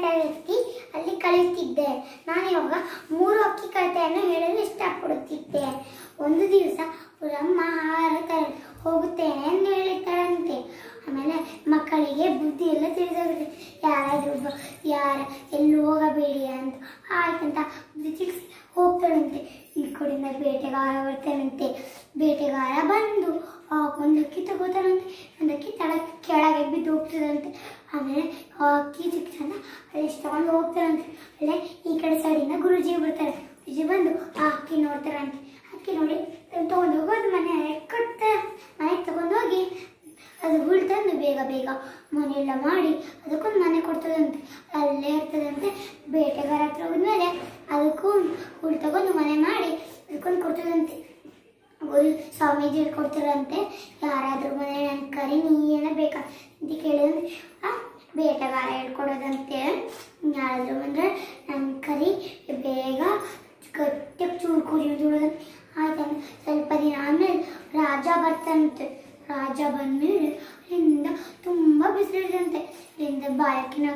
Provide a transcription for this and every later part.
ತರಗತಿ ಅಲ್ಲಿ ಕಲಿಯುತ್ತಿದ್ದೆ ನಾನು ಇವಾಗ ಮೂರು ಅಕ್ಕಿ ಕಥೆಯನ್ನು ಹೇಳಲು ಇಷ್ಟಪಡುತ್ತಿದ್ದೆ ಒಂದು ದಿವಸ ಅವರಮ್ಮ ಆಹಾರ ತರ ಹೋಗುತ್ತೇನೆ ಎಂದು ಹೇಳಿದ್ದಾರಂತೆ ಆಮೇಲೆ ಮಕ್ಕಳಿಗೆ ಬುದ್ಧಿ ಎಲ್ಲ ತಿಳಿದೋಗುತ್ತೆ ಯಾರಾದ್ರೂ ಬ- ಯಾರ ಎಲ್ಲೂ ಹೋಗಬೇಡಿ ಅಂತ ಆಯ್ತಂತ ಬುದ್ಧಿ ತಿಳಿಸಿ ಹೋಗ್ತಾಳಂತೆ ಈ ಕಡೆಯಿಂದ ಬೇಟೆಗಾರ ಬರ್ತಾನಂತೆ ಬೇಟೆಗಾರ ಬಂದು ಆ ಒಂದು ಅಕ್ಕಿ ತಗೋತಾನಂತೆ ಒಂದು ಅಕ್ಕಿ ತಳ ಕೆಳಗೆ ಬಿದ್ದು ಹೋಗ್ತದಂತೆ ಆಮೇಲೆ ಆ ಅಕ್ಕಿ ಸಿಕ್ತಂತ ಅಲ್ಲಿ ತಗೊಂಡು ಹೋಗ್ತಾರಂತೆ ಅಲ್ಲೇ ಈ ಕಡೆ ಸೈಡಿಂದ ಗುರುಜಿ ಬರ್ತಾರೆ ಗುರುಜಿ ಬಂದು ಆ ಅಕ್ಕಿ ನೋಡ್ತಾರಂತೆ ಅಕ್ಕಿ ನೋಡಿ ತಗೊಂಡು ಹೋಗೋದು ಮನೆ ಕಟ್ಟ ಮನೆಗೆ ತಗೊಂಡು ಹೋಗಿ ಅದು ಹುಲ್ ತಂದು ಬೇಗ ಬೇಗ ಮನೆಯೆಲ್ಲ ಮಾಡಿ ಅದಕ್ಕೊಂದು ಮನೆ ಕೊಡ್ತದಂತೆ ಅಲ್ಲೇ ಇರ್ತದಂತೆ ಬೇಟೆಗಾರ ಹತ್ರ ಹೋದ್ಮೇಲೆ ಅದಕ್ಕೂ ಹುಲ್ ತಗೊಂಡು ಮನೆ ಮಾಡಿ ಅದಕ್ಕೊಂದು ಕೊಡ್ತದಂತೆ ಗುರು ಸ್ವಾಮೀಜಿ ಹೇಳ್ಕೊಡ್ತಾರಂತೆ ಯಾರಾದ್ರೂ ಮನೆ ನನ್ ಕರಿ ನೀನ ಬೇಕಾ ಅಂತ ಕೇಳಿದಂತೆ ಆ ಬೇಟೆಗಾರ ಹೇಳ್ಕೊಡೋದಂತೆ ಯಾರಾದ್ರೂ ಬಂದ್ರೆ ನನ್ ಕರಿ ಬೇಗ ಗಟ್ಟಿಗೆ ಚೂರು ಕುಡಿಯೋದು ಆಯ್ತಂದ್ರೆ ಸ್ವಲ್ಪ ದಿನ ಆದ್ಮೇಲೆ ರಾಜ ಬರ್ತಾನಂತೆ ರಾಜ ಬಂದ್ಮೇಲೆ ಅಲ್ಲಿಂದ ತುಂಬ ಬಿಸಿಲಿದಂತೆ ಅಲ್ಲಿಂದ ಬಾಯಕಿನ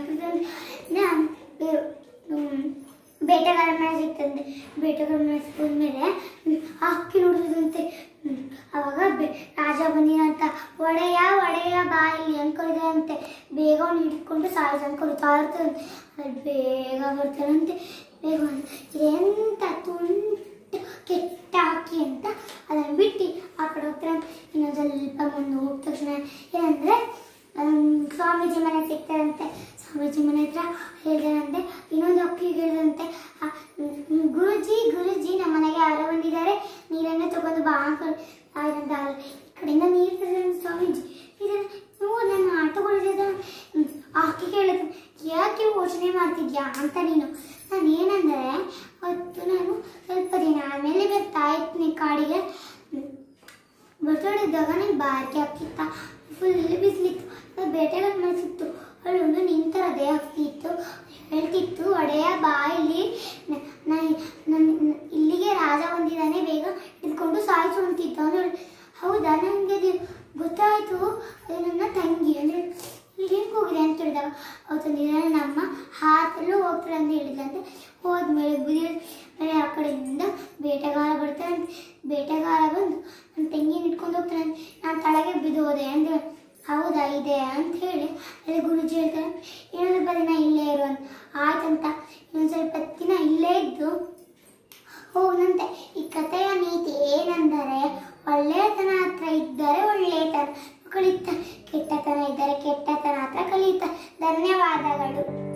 ಬೇಟೆಗಾರ ಮನೆ ಸಿಗ್ತಂತೆ ಬೇಟೆಗಾರ ಮನೆ ಸಿಕ್ಕಿದ್ಮೇಲೆ ಆ ಅಕ್ಕಿ ನೋಡಿದಂತೆ ಅವಾಗ ಬೆ- ರಾಜ ಬಂದಿರಂತ ಒಡೆಯ ಒಡೆಯ ಬಾಯಿ ಅನ್ಕೊಳ್ದಂತೆ ಬೇಗ ಅವ್ನು ಹಿಡ್ಕೊಂಡು ಸಾಯಿಸ್ ಅನ್ಕೊಳ್ತಾ ಇರ್ತದಂತೆ ಅಲ್ಲಿ ಬೇಗ ಬರ್ತಾನಂತೆ ಬೇಗ ಬಂದು ಎಂತ ತುಂಟ ಕೆಟ್ಟ ಅಕ್ಕಿ ಅಂತ ಅದನ್ನು ಬಿಟ್ಟು ಆ ಕಡೆ ಹೋಗ್ತಾನೆ ಇನ್ನೊಂದು ಸ್ವಲ್ಪ ಮುಂದೆ ಹೋದ ತಕ್ಷಣ ಏನಂದ್ರೆ ಆಮ್, ಸ್ವಾಮೀಜಿ ಮನೆ ಸಿಗ್ತಾರಂತೆ ಸ್ವಾಮೀಜಿ ಮನೆ ಹತ್ರ ಹೇಳ್ತಾರಂತೆ ಇನ್ನೊಂದು ಅಕ್ಕಿ ಹೇಳಿದಂತೆ ಆ, ಹ್ಮ್, ಗುರುಜಿ ಗುರುಜಿ ನಮ್ಮ ಮನೆಗೆ ಯಾರೋ ಬಂದಿದ್ದಾರೆ ನೀರನ್ನ ತಗೊಂಡು ಬಾ ಅಂತ ಆಯ್ತಂತ ಈ ಕಡೆಯಿಂದ ನೀರು ತರ್ತಾನೆ ಸ್ವಾಮೀಜಿ ಇದನ್ನ ನೀವು ನನ್ನ ಆಟೋಗಳಿದ ಆ ಅಕ್ಕಿ ಕೇಳಿದ್ರು ಯಾಕೆ ಯೋಚನೆ ಮಾಡ್ತಿದ್ಯಾ ಅಂತ ನೀನು ನಾನು ಏನಂದರೆ ಅವತ್ತು ನಾನು ಸ್ವಲ್ಪ ದಿನ ಆಮೇಲೆ ಬರ್ತಾ ಇರ್ತೀನಿ ಕಾಡಿಗೆ ಬರ್ತಡಿದ್ದಾಗ ನಂಗೆ ಬಾರಿಕೆ ಆಗ್ತಿತ್ತ ಫುಲ್ ಬಿಸಿಲಿತ್ತು ಬೇಟೆಗಳ ಮನಸ್ಸಿತ್ತು ಅಲ್ಲಿ ಒಂದು ನಿಂತರದೇ ಆಗ್ತಿತ್ತು ಹೇಳ್ತಿತ್ತು ಒಡೆಯ ಬಾ ಇಲ್ಲಿ ನ- ನ- ನನ್- ಇಲ್ಲಿಗೆ ರಾಜ ಬಂದಿದ್ದಾನೆ ಬೇಗ ಇದ್ಕೊಂಡು ಸಾಯಿಸು ಅಂತಿತ್ತು ಅಂದ್ರೆ ಹೌದಾ ನನಗೆ ಅದು ಗೊತ್ತಾಯ್ತು ಅದು ನನ್ನ ತಂಗಿ ಅಂದ್ರೆ ಇಲ್ಲಿಗೆ ಹೋಗಿದೆ ಅಂತ ಹೇಳಿದಾಗ ಅವತ್ತು ದಿನ ನಮ್ಮ ಹಾತಲ್ಲೂ ಹೋಗ್ತಾರೆ ಅಂತ ಹೇಳಿದಂತೆ ಹೋದ್ಮೇಲೆ ಬುದಿ ಮೇಲೆ ಆ ಕಡೆಯಿಂದ ಬೇಟೆಗಾರ ಬರ್ತಾನೆ ಬೇಟೆಗಾರ ಬಂದು ನನ್ನ ತಂಗಿನ ಇಟ್ಕೊಂಡು ಹೋಗ್ತಾನೆ ನಾನು ತಳಗೆ ಬಿದ್ದು ಹೋದೆ ಅಂದ್ರೆ ಹೌದಾ ಇದೆ ಅಂತ ಹೇಳಿ ಅಲ್ಲಿ ಗುರುಜಿ ಹೇಳ್ತಾರೆ ಇನ್ನೊಂದು ಸ್ವಲ್ಪ ದಿನ ಇಲ್ಲೇ ಇರು ಅಂತ ಆಯ್ತಂತ ಇನ್ನೊಂದು ಸ್ವಲ್ಪ ದಿನ ಇಲ್ಲೇ ಇದ್ದು ಹೋಗಂತೆ ಈ ಕಥೆಯ ನೀತಿ ಏನೆಂದರೆ ಒಳ್ಳೆಯತನ ಹತ್ರ ಇದ್ದರೆ ಒಳ್ಳೆಯತನ ಕಲಿತ ಕೆಟ್ಟತನ ಇದ್ದರೆ ಕೆಟ್ಟತನ ಹತ್ರ ಕಲಿತ ಧನ್ಯವಾದಗಳು